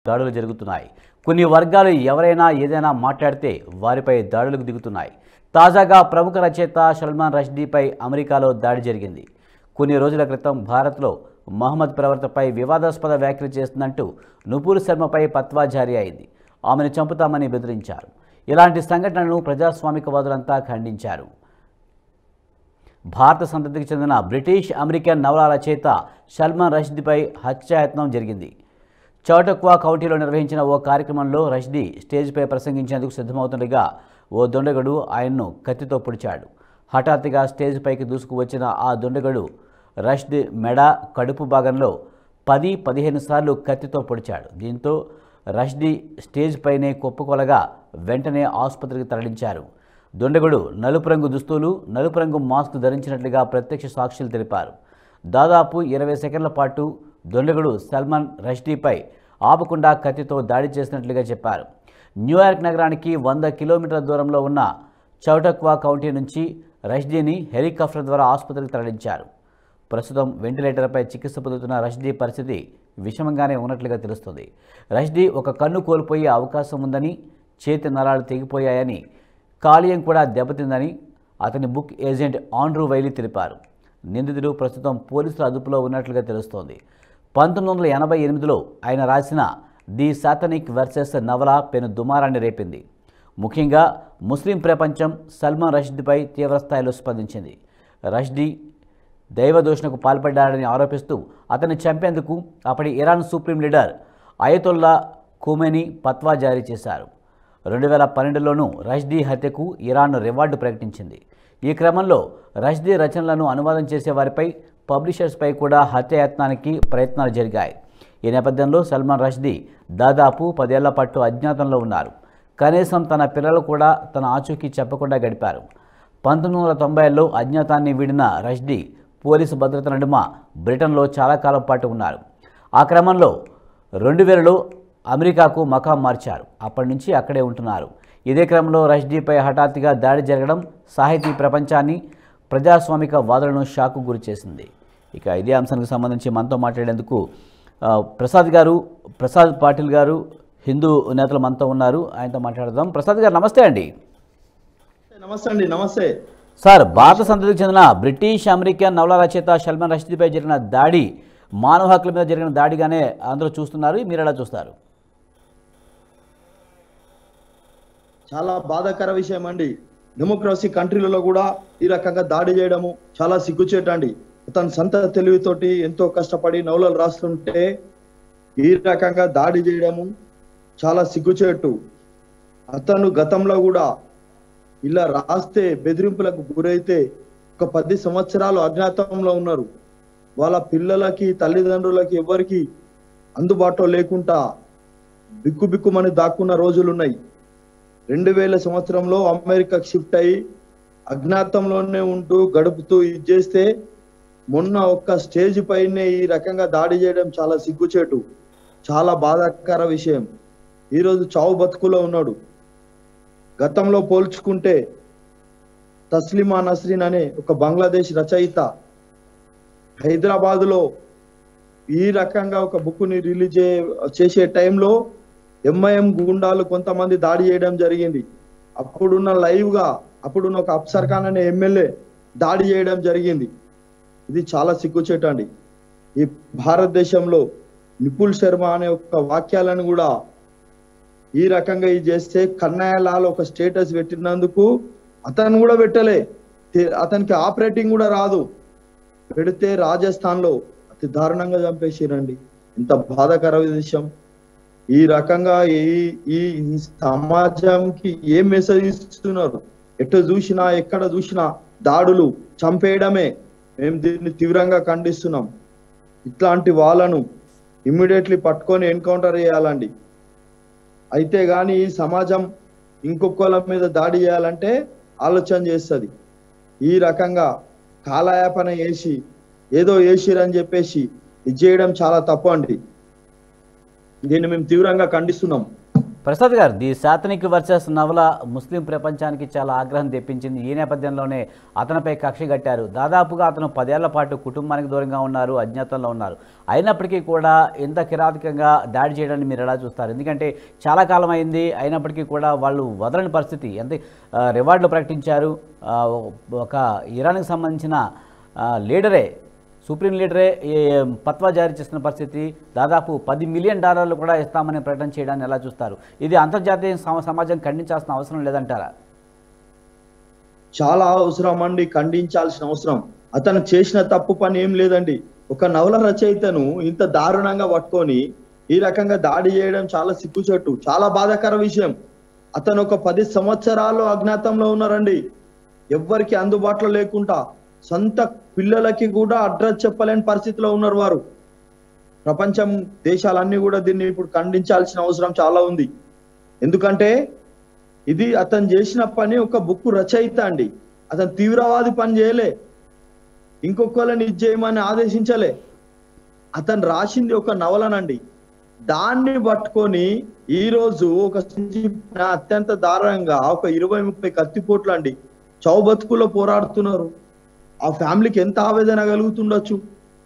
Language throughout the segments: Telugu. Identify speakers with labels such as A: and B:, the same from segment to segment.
A: దాడులు జరుగుతున్నాయి కొన్ని వర్గాలు ఎవరైనా ఏదైనా మాట్లాడితే వారిపై దాడులకు దిగుతున్నాయి తాజాగా ప్రముఖ రచయిత సల్మాన్ రష్దీపై అమెరికాలో దాడి జరిగింది కొన్ని రోజుల క్రితం భారత్లో మహమ్మద్ ప్రవర్తపై వివాదాస్పద వ్యాఖ్యలు చేస్తుందంటూ నుపూర్ శర్మపై పత్వా జారీ అయింది ఆమెను చంపుతామని బెదిరించారు ఇలాంటి సంఘటనలను ప్రజాస్వామికవాదులంతా ఖండించారు భారత సంతతికి చెందిన బ్రిటిష్ అమెరికన్ నవల రచయిత సల్మాన్ రష్దీపై హత్యాయత్నం జరిగింది చౌటక్వా కౌంటీలో నిర్వహించిన ఓ కార్యక్రమంలో రష్దీ స్టేజ్పై ప్రసంగించేందుకు సిద్ధమవుతుండగా ఓ దొండగడు ఆయన్ను కత్తితో పొడిచాడు హఠాత్తుగా స్టేజ్ పైకి దూసుకువచ్చిన ఆ దొండగడు రష్దీ మెడ కడుపు భాగంలో పది పదిహేను సార్లు కత్తితో పొడిచాడు దీంతో రష్దీ స్టేజ్ పైనే కుప్పకొలగా వెంటనే ఆసుపత్రికి తరలించారు దొండగుడు నలుపు రంగు దుస్తులు నలుపు రంగు మాస్క్ ధరించినట్లుగా ప్రత్యక్ష సాక్షులు తెలిపారు దాదాపు ఇరవై సెకండ్ల పాటు దొండగుడు సల్మాన్ రష్దీపై ఆపకుండా కత్తితో దాడి చేసినట్లుగా చెప్పారు న్యూయార్క్ నగరానికి వంద కిలోమీటర్ల దూరంలో ఉన్న చౌటక్వా కౌంటీ నుంచి రష్దీని హెలికాప్టర్ ద్వారా ఆసుపత్రికి తరలించారు ప్రస్తుతం వెంటిలేటర్పై చికిత్స పొందుతున్న రష్దీ పరిస్థితి విషమంగానే ఉన్నట్లుగా తెలుస్తుంది రష్దీ ఒక కన్ను కోల్పోయే అవకాశం ఉందని చేతి నరాలు తెగిపోయాయని కాలియం కూడా దెబ్బతిందని అతని బుక్ ఏజెంట్ ఆండ్రూ వైలీ తెలిపారు నిందితుడు ప్రస్తుతం పోలీసుల అదుపులో ఉన్నట్లుగా తెలుస్తోంది పంతొమ్మిది వందల ఎనభై ఎనిమిదిలో ఆయన రాసిన ది సాతనిక్ వర్సెస్ నవల పెను దుమారాన్ని రేపింది ముఖ్యంగా ముస్లిం ప్రపంచం సల్మాన్ రష్దీపై తీవ్రస్థాయిలో స్పందించింది రష్దీ దైవదూషణకు పాల్పడ్డాడని ఆరోపిస్తూ అతన్ని చంపేందుకు అప్పటి Iran supreme leader Ayatollah Khomeini పత్వా జారీ చేశారు రెండు వేల పన్నెండులోనూ రష్దీ హత్యకు ఇరాన్ రివార్డు ప్రకటించింది ఈ క్రమంలో రష్దీ రచనలను అనువాదం చేసే వారిపై పబ్లిషర్స్పై కూడా హత్యాయత్నానికి ప్రయత్నాలు జరిగాయి ఈ నేపథ్యంలో సల్మాన్ రష్దీ దాదాపు పదేళ్ల పాటు అజ్ఞాతంలో ఉన్నారు కనీసం తన పిల్లలు కూడా తన ఆచూకీ చెప్పకుండా గడిపారు పంతొమ్మిది వందల తొంభైలో అజ్ఞాతాన్ని వీడిన రష్దీ పోలీసు భద్రత నడుమ బ్రిటన్లో చాలా కాలం పాటు ఉన్నారు ఆ క్రమంలో రెండు వేలలో అమెరికాకు మకాం మార్చారు అప్పటి నుంచి అక్కడే ఉంటున్నారు ఇదే క్రమంలో రష్దీపై హఠాత్తుగా దాడి జరగడం సాహితీ ప్రపంచాన్ని ప్రజాస్వామిక వాదులను షాకు గురి చేసింది ఇక ఇదే అంశానికి సంబంధించి మనతో మాట్లాడేందుకు ఆ, ప్రసాద్ గారు ప్రసాద్ పాటిల్ గారు హిందూ నేతలు మనతో ఉన్నారు ఆయనతో మాట్లాడదాం ప్రసాద్ గారు నమస్తే అండి
B: నమస్తే అండి నమస్తే
A: సార్ భారత సంతతికి చెందిన బ్రిటిష్ అమెరికన్ నవల రచయిత సల్మాన్ రష్దీపై జరిగిన దాడి మానవ హక్కుల మీద జరిగిన దాడిగానే అందరూ చూస్తున్నారు మీరు ఎలా చూస్తారు
B: చాలా బాధాకర విషయం అండి డెమోక్రసీ కంట్రీలలో కూడా ఈ రకంగా దాడి చేయడము చాలా సిగ్గుచేటండి అతని సొంత తెలివితోటి ఎంతో కష్టపడి నవలలు రాస్తుంటే ఈ రకంగా దాడి చేయడము చాలా సిగ్గుచేటు అతను గతంలో కూడా ఇలా రాస్తే బెదిరింపులకు గురైతే ఒక పది సంవత్సరాలు అజ్ఞాతంలో ఉన్నారు వాళ్ళ పిల్లలకి తల్లిదండ్రులకి ఎవరికి అందుబాటులో లేకుండా బిక్కు బిక్కుమని దాక్కున్న రోజులు ఉన్నాయి రెండు వేల సంవత్సరంలో అమెరికాకి షిఫ్ట్ అయ్యి అజ్ఞాతంలోనే ఉంటూ గడుపుతూ ఇది చేస్తే మొన్న ఒక్క స్టేజ్ పైనే ఈ రకంగా దాడి చేయడం చాలా సిగ్గుచేటు చాలా బాధాకర విషయం ఈరోజు చావు బతుకులో ఉన్నాడు గతంలో పోల్చుకుంటే తస్లిమా నస్రీన్ అనే ఒక బంగ్లాదేశ్ రచయిత హైదరాబాద్ లో ఈ రకంగా ఒక బుక్ ని రిలీజ్ చేసే టైంలో ఎంఐఎం గుండాలు కొంతమంది దాడి చేయడం జరిగింది అప్పుడున్న లైవ్ గా అప్పుడున్న ఒక అఫ్సర్ ఖాన్ అనే ఎమ్మెల్యే దాడి చేయడం జరిగింది ఇది చాలా సిగ్గుచేటండి ఈ భారతదేశంలో నిపుల్ శర్మ అనే ఒక వాక్యాలను కూడా ఈ రకంగా ఇది చేస్తే కన్నయ్యలాల్ ఒక స్టేటస్ పెట్టినందుకు అతను కూడా పెట్టలే తే- అతనికి ఆపరేటింగ్ కూడా రాదు పెడితే రాజస్థాన్ లో అతి దారుణంగా చంపేసిరండి ఇంత బాధాకర విషయం ఈ రకంగా ఈ ఈ ఈ సమాజంకి ఏం మెసేజ్ ఇస్తున్నారు ఎటు చూసినా ఎక్కడ చూసినా దాడులు చంపేయడమే మేము దీన్ని తీవ్రంగా ఖండిస్తున్నాం ఇట్లాంటి వాళ్ళను ఇమ్మీడియట్లీ పట్టుకొని ఎన్కౌంటర్ చేయాలండి అయితే గాని ఈ సమాజం ఇంకొకళ్ళ మీద దాడి చేయాలంటే ఆలోచన చేస్తుంది ఈ రకంగా కాలయాపన వేసి ఏదో వేసిరని చెప్పేసి ఇది చేయడం చాలా తప్పు అండి దీన్ని మేము తీవ్రంగా ఖండిస్తున్నాం
A: ప్రసాద్ గారు ది శాతనిక్ వర్సెస్ నవల ముస్లిం ప్రపంచానికి చాలా ఆగ్రహం తెప్పించింది ఈ నేపథ్యంలోనే అతనిపై కక్ష కట్టారు దాదాపుగా అతను పదేళ్ల పాటు కుటుంబానికి దూరంగా ఉన్నారు అజ్ఞాతంలో ఉన్నారు అయినప్పటికీ కూడా ఇంత కిరాతకంగా దాడి చేయడాన్ని మీరు ఎలా చూస్తారు ఎందుకంటే చాలా కాలం అయింది అయినప్పటికీ కూడా వాళ్ళు వదలని పరిస్థితి ఎంత ఆ, రివార్డులు ప్రకటించారు ఆ, ఒక ఇరాన్కి సంబంధించిన ఆ, లీడరే సుప్రీం లీడరే ఈ పత్వా జారీ చేసిన పరిస్థితి దాదాపు పది మిలియన్ డాలర్లు కూడా ఇస్తామని ప్రకటన చేయడాన్ని ఎలా చూస్తారు ఇది అంతర్జాతీయ సమ- సమాజం ఖండించాల్సిన అవసరం లేదంటారా
B: చాలా అవసరం అండి ఖండించాల్సిన అవసరం అతను చేసిన తప్పు పని ఏం లేదండి ఒక నవల రచయితను ఇంత దారుణంగా పట్టుకొని ఈ రకంగా దాడి చేయడం చాలా సిగ్గుచెట్టు చాలా బాధాకర విషయం అతను ఒక పది సంవత్సరాలు అజ్ఞాతంలో ఉన్నారండి ఎవ్వరికి అందుబాటులో లేకుండా సొంత పిల్లలకి కూడా అడ్రస్ చెప్పలేని పరిస్థితిలో ఉన్నారు వారు ప్రపంచం దేశాలన్నీ కూడా దీన్ని ఇప్పుడు ఖండించాల్సిన అవసరం చాలా ఉంది ఎందుకంటే ఇది అతను చేసిన పని ఒక బుక్ రచయిత అండి అతను తీవ్రవాది పని చేయలే ఇంకొకళ్ళని ఇది చేయమని ఆదేశించలే అతను రాసింది ఒక నవలనండి దాన్ని పట్టుకొని ఈ రోజు ఒక సంజీవన అత్యంత దారుణంగా ఒక ఇరవై ముప్పై కత్తిపోట్లు అండి చౌబతుకులో పోరాడుతున్నారు ఆ ఫ్యామిలీకి ఎంత ఆవేదన కలుగుతుండొచ్చు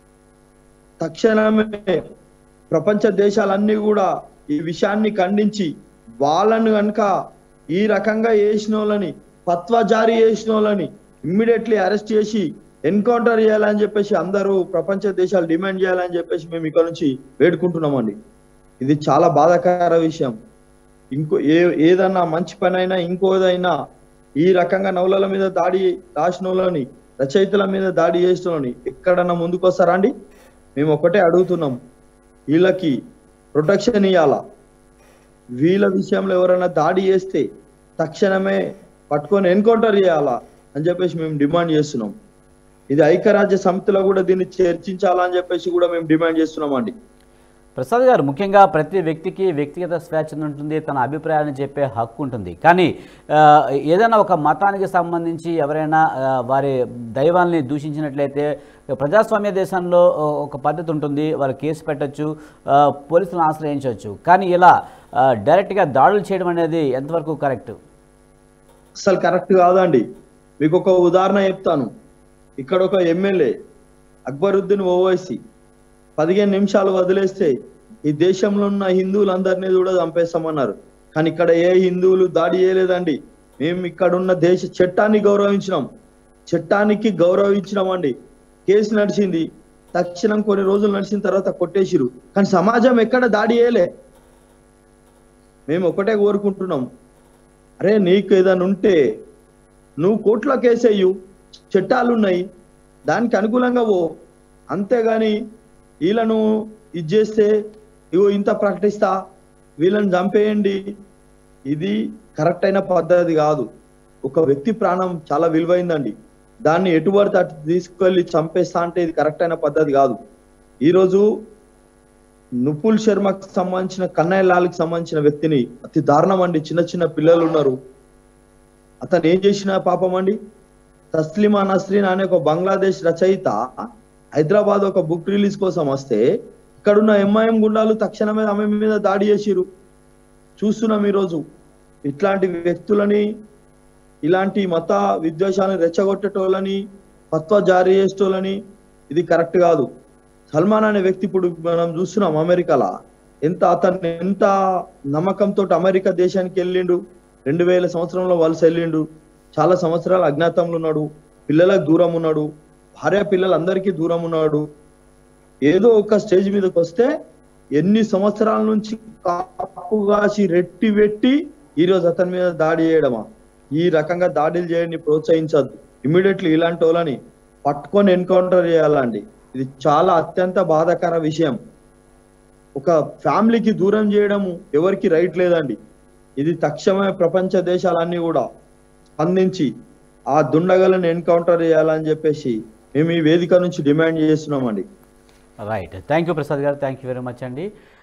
B: తక్షణమే ప్రపంచ దేశాలన్నీ కూడా ఈ విషయాన్ని ఖండించి వాళ్ళను కనుక ఈ రకంగా చేసిన వాళ్ళని ఫత్వా జారీ చేసిన వాళ్ళని ఇమ్మీడియట్లీ అరెస్ట్ చేసి ఎన్కౌంటర్ చేయాలని చెప్పేసి అందరూ ప్రపంచ దేశాలు డిమాండ్ చేయాలని చెప్పేసి మేము ఇక్కడ నుంచి వేడుకుంటున్నామండి ఇది చాలా బాధాకర విషయం ఇంకో ఏ ఏదన్నా మంచి పని అయినా ఇంకోదైనా ఈ రకంగా నవలల మీద దాడి రాసిన వాళ్ళని రచయితల మీద దాడి చేసిన వాళ్ళని ఎక్కడన్నా ముందుకు వస్తారా అండి మేము ఒకటే అడుగుతున్నాం వీళ్ళకి ప్రొటెక్షన్ ఇవ్వాలా వీళ్ళ విషయంలో ఎవరైనా దాడి చేస్తే తక్షణమే పట్టుకొని ఎన్కౌంటర్ చేయాలా అని చెప్పేసి మేము డిమాండ్ చేస్తున్నాం ఇది ఐక్యరాజ్య సమితిలో కూడా దీన్ని చర్చించాలా అని చెప్పేసి కూడా మేము డిమాండ్ చేస్తున్నాం అండి
A: ప్రసాద్ గారు ముఖ్యంగా ప్రతి వ్యక్తికి వ్యక్తిగత స్వేచ్ఛ ఉంటుంది తన అభిప్రాయాన్ని చెప్పే హక్కు ఉంటుంది కానీ ఆ, ఏదైనా ఒక మతానికి సంబంధించి ఎవరైనా ఆ, వారి దైవాల్ని దూషించినట్లయితే ప్రజాస్వామ్య దేశంలో ఒక పద్ధతి ఉంటుంది వాళ్ళు కేసు పెట్టచ్చు ఆ, పోలీసులను ఆశ్రయించవచ్చు కానీ ఇలా ఆ, డైరెక్ట్గా దాడులు చేయడం అనేది ఎంతవరకు కరెక్ట్
B: అసలు కరెక్ట్ కాదండి మీకు ఒక ఉదాహరణ చెప్తాను ఇక్కడ ఒక ఎమ్మెల్యే అక్బరుద్దీన్ ఓవైసీ పదిహేను నిమిషాలు వదిలేస్తే ఈ దేశంలో ఉన్న హిందువులందరినీ కూడా చంపేస్తామన్నారు కానీ ఇక్కడ ఏ హిందువులు దాడి చేయలేదండి మేము ఇక్కడ ఉన్న దేశ చట్టాన్ని గౌరవించినాం చట్టానికి గౌరవించినాం అండి కేసు నడిచింది తక్షణం కొన్ని రోజులు నడిచిన తర్వాత కొట్టేసిరు కానీ సమాజం ఎక్కడ దాడి చేయలే మేము ఒకటే కోరుకుంటున్నాం అరే నీకు ఏదైనా ఉంటే నువ్వు కోర్టులో కేసేయు చట్టాలు ఉన్నాయి దానికి అనుకూలంగా పో అంతేగాని వీళ్ళను ఇది చేస్తే ఇగో ఇంత ప్రకటిస్తా వీళ్ళని చంపేయండి ఇది కరెక్ట్ అయిన పద్ధతి కాదు ఒక వ్యక్తి ప్రాణం చాలా విలువైందండి దాన్ని ఎటు పడితే అటు తీసుకెళ్లి చంపేస్తా అంటే ఇది కరెక్ట్ అయిన పద్ధతి కాదు ఈరోజు నుపుల్ శర్మకి సంబంధించిన కన్నయ్య లాల్కి సంబంధించిన వ్యక్తిని అతి దారుణం అండి చిన్న చిన్న పిల్లలు ఉన్నారు అతను ఏం చేసిన పాపం అండి తస్లిమా నస్రీన్ అనే ఒక బంగ్లాదేశ్ రచయిత హైదరాబాద్ ఒక బుక్ రిలీజ్ కోసం వస్తే ఇక్కడున్న ఎంఐఎం గుండాలు తక్షణమే ఆమె మీద దాడి చేసిరు చూస్తున్నాం ఈరోజు ఇట్లాంటి వ్యక్తులని ఇలాంటి మత విద్వేషాలను రెచ్చగొట్టేటోళ్ళని ఫత్వా జారీ చేసేటోళ్ళని ఇది కరెక్ట్ కాదు సల్మాన్ అనే వ్యక్తి ఇప్పుడు మనం చూస్తున్నాం అమెరికాలో ఎంత అతను ఎంత నమ్మకంతో అమెరికా దేశానికి వెళ్ళిండు రెండు వేల సంవత్సరంలో వలస వెళ్ళిండు చాలా సంవత్సరాలు అజ్ఞాతంలో ఉన్నాడు పిల్లలకు దూరం ఉన్నాడు భార్య పిల్లలందరికీ దూరం ఉన్నాడు ఏదో ఒక స్టేజ్ మీదకి వస్తే ఎన్ని సంవత్సరాల నుంచి కాపు కాసి రెట్టి పెట్టి ఈ రోజు అతని మీద దాడి చేయడమా ఈ రకంగా దాడులు చేయని ప్రోత్సహించద్దు ఇమీడియట్లీ ఇలాంటి వాళ్ళని పట్టుకొని ఎన్కౌంటర్ చేయాలండి ఇది చాలా అత్యంత బాధాకర విషయం ఒక ఫ్యామిలీకి దూరం చేయడము ఎవరికి రైట్ లేదండి ఇది తక్షణమే ప్రపంచ దేశాలన్నీ కూడా స్పందించి ఆ దుండగలను ఎన్కౌంటర్ చేయాలని చెప్పేసి మేము ఈ వేదిక నుంచి డిమాండ్ చేస్తున్నామండి
A: రైట్ థ్యాంక్ యూ ప్రసాద్ గారు థ్యాంక్ యూ వెరీ మచ్ అండి